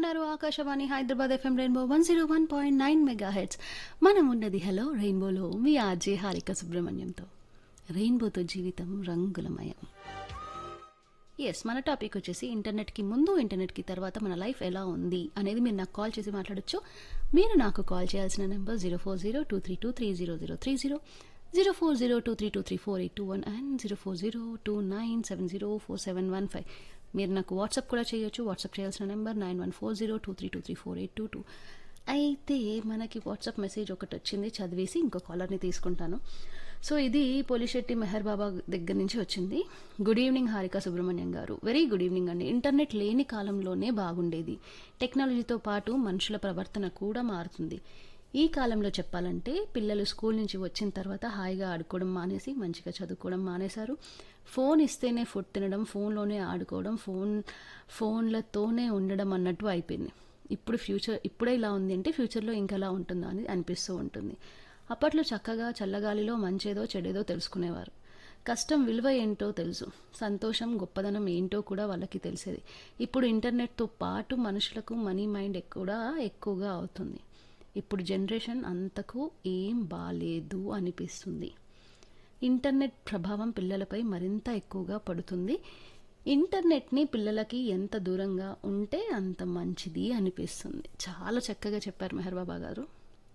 వింటున్నారు Akashvani Hyderabad FM rainbow one zero one point nine mega hits మనం ఉన్నది హలో రెయిన్బోలో మీ ఆర్జే హారిక సుబ్రహ్మణ్యంతో రెయిన్బోతో జీవితం రంగులమయం ఎస్ మన టాపిక్ వచ్చేసి ఇంటర్నెట్కి ముందు ఇంటర్నెట్కి తర్వాత మన లైఫ్ ఎలా ఉంది అనేది మీరు నాకు కాల్ చేసి మాట్లాడొచ్చు మీరు నాకు కాల్ చేయాల్సిన number zero four zero two three two three zero zero three zero zero four zero two three two three four eight two one and zero four zero two nine seven zero four seven one five మీరు నాకు WhatsApp కూడా చేయొచ్చు WhatsApp చేయాల్సిన number nine one four zero two three two three four eight two two అయితే మనకి WhatsApp message ఒకటి వచ్చింది చదివేసి ఇంకో కాలర్ని తీసుకుంటాను సో ఇది పోలిశెట్టి మెహర్ బాబా దగ్గర నుంచి వచ్చింది గుడ్ ఈవినింగ్ హారిక సుబ్రహ్మణ్యం గారు వెరీ గుడ్ ఈవినింగ్ అండి ఇంటర్నెట్ లేని కాలంలోనే బాగుండేది టెక్నాలజీతో పాటు మనుషుల ప్రవర్తన కూడా మారుతుంది ఈ కాలంలో చెప్పాలంటే పిల్లలు స్కూల్ నుంచి వచ్చిన తర్వాత హాయిగా ఆడుకోవడం మానేసి మంచిగా చదువుకోవడం మానేశారు ఫోన్ ఇస్తేనే ఫుడ్ తినడం ఫోన్లోనే ఆడుకోవడం ఫోన్ ఫోన్లతోనే ఉండడం అన్నట్టు అయిపోయింది ఇప్పుడు ఫ్యూచర్ ఇప్పుడే ఇలా ఉంది అంటే ఫ్యూచర్లో ఇంకెలా ఉంటుందో అని అనిపిస్తూ ఉంటుంది అప్పట్లో చక్కగా చల్లగాలిలో మంచేదో చెడేదో తెలుసుకునేవారు కష్టం విలువ ఏంటో తెలుసు సంతోషం గొప్పదనం ఏంటో కూడా వాళ్ళకి తెలిసేది ఇప్పుడు ఇంటర్నెట్తో పాటు మనుషులకు మనీ మైండ్ కూడా ఎక్కువగా అవుతుంది ఇప్పుడు జనరేషన్ అంతకు ఏం బాలేదు అనిపిస్తుంది ఇంటర్నెట్ ప్రభావం పిల్లలపై మరింత ఎక్కువగా పడుతుంది ఇంటర్నెట్ని పిల్లలకి ఎంత దూరంగా ఉంటే అంత మంచిది అనిపిస్తుంది చాలా చక్కగా చెప్పారు మెహర్ బాబా గారు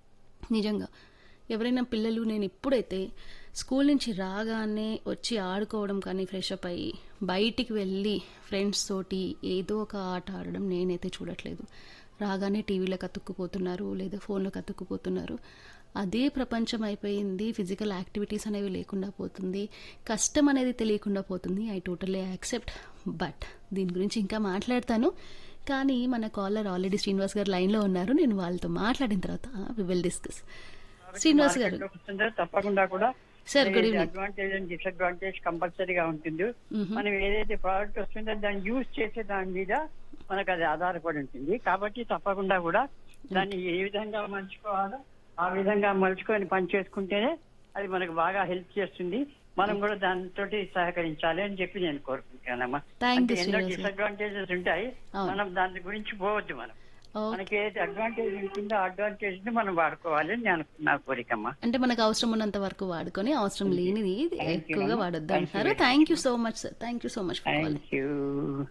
నిజంగా ఎవరైనా పిల్లలు నేను ఎప్పుడైతే స్కూల్ నుంచి రాగానే వచ్చి ఆడుకోవడం కానీ ఫ్రెష్ అప్ అయ్యి బయటికి వెళ్ళి ఫ్రెండ్స్ తోటి ఏదో ఒక ఆట ఆడడం నేనైతే చూడట్లేదు రాగానే టీవీలో కతుక్కుపోతున్నారు లేదా ఫోన్లో కతుక్కుపోతున్నారు అదే ప్రపంచం అయిపోయింది ఫిజికల్ యాక్టివిటీస్ అనేవి లేకుండా పోతుంది కష్టం అనేది తెలియకుండా పోతుంది ఐ టోటలీ యాక్సెప్ట్ బట్ దీని గురించి ఇంకా మాట్లాడతాను కానీ మన కాలర్ ఆల్రెడీ శ్రీనివాస్ గారు లైన్లో ఉన్నారు నేను వాళ్ళతో మాట్లాడిన తర్వాత వి విల్ డిస్కస్ శ్రీనివాస్ గారు మార్కెట్లోకి వస్తుంటే తప్పకుండా కూడా sir good evening advantage and disadvantage కంపల్సరీగా ఉంటుంది మనం ఏదైతే ప్రోడక్ట్ వస్తుందో దాన్ని యూజ్ చేసే దాని మీద మనకు అది ఆధారపడి ఉంటుంది కాబట్టి తప్పకుండా కూడా దాన్ని ఏ విధంగా మలుచుకోవాలో ఆ విధంగా మలుచుకొని పని చేసుకుంటేనే అది మనకు బాగా హెల్ప్ చేస్తుంది మనం కూడా దానితో సహకరించాలి అని చెప్పి నేను కోరుకుంటానమ్మా Thank అంటే you, ఎన్నో శ్రీనివాస్ గారు. డిసడ్వాంటేజెస్ ఉంటాయి అవును. మనం దాని గురించి పోవద్దు మనం ఓకే మనకి ఏదైతే అడ్వాంటేజ్ ఉంటుందో అడ్వాంటేజ్ ని మనం వాడుకోవాలి అని నేను నా కోరికమ్మా అంటే మనకు అవసరం ఉన్నంత వరకు వాడుకొని అవసరం లేనిది Thank you, ఎక్కువగా ma'am. వాడొద్దు Thank you అంటున్నారు very thank you so much sir thank you so much for calling thank you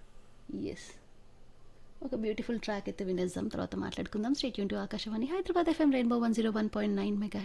yes ఒక బ్యూటిఫుల్ ట్రాక్ అయితే వినేద్దాం తర్వాత మాట్లాడుకుందాం స్టేట్ యూన్ to Akashvani Hyderabad FM rainbow one zero one point nine mega